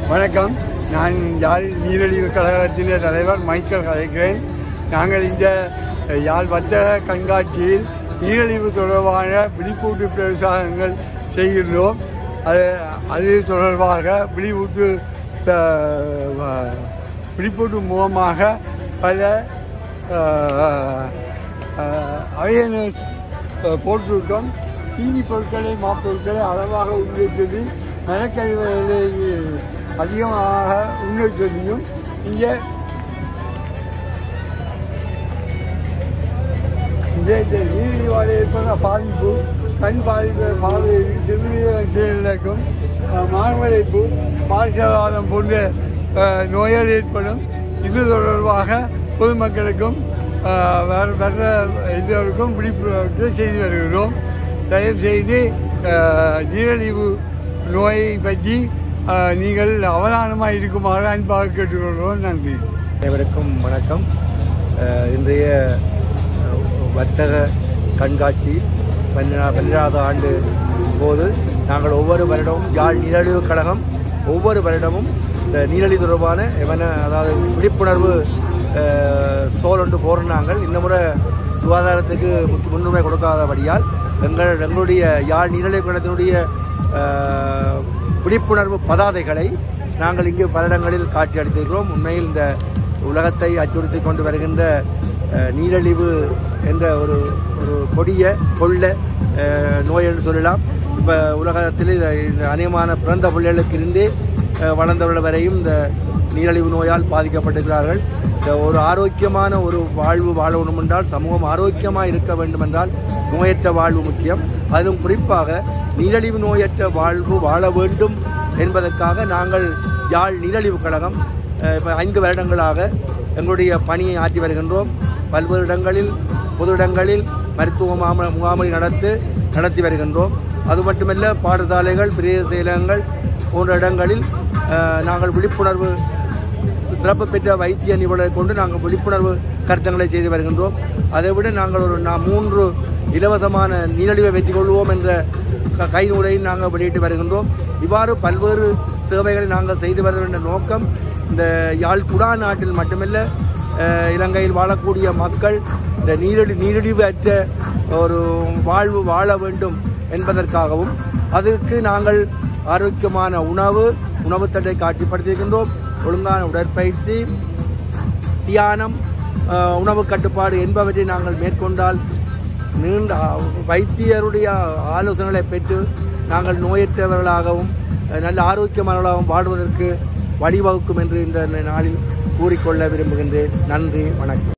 வணக்கம் நான் யாழ் நீரழிவு கழகத்தின் தலைவர் மைக்கேல் கலைக்கிறேன் நாங்கள் இந்த யாழ் வர்த்தக கண்காட்சியில் நீரழிவு தொடர்பான விழிப்புணர்வு பிரசாரங்கள் செய்கின்றோம் அது அது தொடர்பாக விழிப்புணர்வு அஹ், விழிப்புணர்வு மூலமாக பல அவேர்னஸ் போட்டிருக்கோம் சீனி பொருட்களை மாப்பொருட்களை அளவாக உண்ண சொல்லி மரக்கழிவுகளை அதிகமாக உண்ண சொல்லியும் இங்கே இந்த இந்த நீரிழிவாடு ஏற்படுற பாதிப்பு கண் பாதிப்பு பார்வை சிறுநீரக செயலுக்கும் மார்படைப்பு பாரிசவாதம் போன்ற அஹ், நோய்கள் ஏற்படும் இது தொடர்பாக பொதுமக்களுக்கும் அஹ், வர வர்ற எல்லோருக்கும் விழிப்புணர்வு செய்து வருகிறோம் தயவு செய்து அஹ், நீரிழிவு நோயை பற்றி அஹ், நீங்கள் அவதானமாக இருக்குமாறு அன்பாக கேட்டுக்கொள்கிறோம் நன்றி அனைவருக்கும் வணக்கம் அஹ் இன்றைய அஹ், வர்த்தக கண்காட்சி பன்னிரா பன்னிராவது ஆண்டு போது நாங்கள் ஒவ்வொரு வருடமும் யாழ் நீரழிவு கழகம் ஒவ்வொரு வருடமும் இந்த நீரழி தொடர்பான எவன அதாவது விழிப்புணர்வு அஹ், சோல் ஒன்று போடுறாங்கள் இந்த முறை சுகாதாரத்துக்கு முக்கிய முன்னுரிமை கொடுக்காதபடியால் எங்கள் எங்களுடைய யாழ் நீரழிவு கழகத்தினுடைய அஹ், விழிப்புணர்வு பதாதைகளை நாங்கள் இங்கு பல இடங்களில் காட்சி அளித்திருக்கிறோம் உண்மையில் இந்த உலகத்தை அச்சுறுத்தி கொண்டு வருகின்ற அஹ், நீரழிவு என்ற ஒரு ஒரு கொடிய கொள்ள அஹ், நோய் என்று சொல்லலாம் இப்போ உலகத்தில் இத- இந்த அநேகமான பிறந்த பிள்ளைகளுக்கு இருந்தே அஹ், வளர்ந்தவர்கள் வரையும் இந்த நீரழிவு நோயால் பாதிக்கப்பட்டிருக்கிறார்கள் இந்த ஒரு ஆரோக்கியமான ஒரு வாழ்வு வாழ வேண்டும் என்றால் சமூகம் ஆரோக்கியமாக இருக்க வேண்டும் என்றால் நோயற்ற வாழ்வு முக்கியம் அதிலும் குறிப்பாக நீரழிவு நோயற்ற வாழ்வு வாழ வேண்டும் என்பதற்காக நாங்கள் யாழ் நீரழிவு கழகம் அஹ், இப்போ ஐந்து வருடங்களாக எங்களுடைய பணியை ஆற்றி வருகின்றோம் பல்வேறு இடங்களில் பொது இடங்களில் மருத்துவ முகாம முகாமை நடத்து நடத்தி வருகின்றோம் அது மட்டுமல்ல பாடசாலைகள் பிரதேச செயலகங்கள் போன்ற இடங்களில் அஹ், நாங்கள் விழிப்புணர்வு சிறப்பு பெற்ற வைத்திய நிபுணரை கொண்டு நாங்கள் விழிப்புணர்வு கருத்தங்களை செய்து வருகின்றோம் அதைவிட நாங்கள் ஒரு நா- மூன்று இலவசமான நீரழிவை வெற்றி கொள்வோம் என்ற க- கைநூலையும் நாங்கள் வெளியிட்டு வருகின்றோம் இவ்வாறு பல்வேறு சேவைகளை நாங்கள் செய்து வருகின்ற நோக்கம் இந்த யாழ் குடா நாட்டில் மட்டுமல்ல அஹ், இலங்கையில் வாழக்கூடிய மக்கள் இந்த நீரழி நீரிழிவு அற்ற ஒரு வாழ்வு வாழ வேண்டும் என்பதற்காகவும் அதற்கு நாங்கள் ஆரோக்கியமான உணவு உணவுத்தட்டை காட்சிப்படுத்தியிருக்கின்றோம் ஒழுங்கான உடற்பயிற்சி தியானம் அஹ், உணவு கட்டுப்பாடு என்பவற்றை நாங்கள் மேற்கொண்டால் நீண்ட வைத்தியருடைய ஆலோசனைகளை பெற்று நாங்கள் நோயற்றவர்களாகவும் அஹ், நல்ல ஆரோக்கியமானவர்களாகவும் வாழ்வதற்கு வழிவகுக்கும் என்று இந்த நாளில் கூறிக்கொள்ள விரும்புகின்றேன் நன்றி வணக்கம்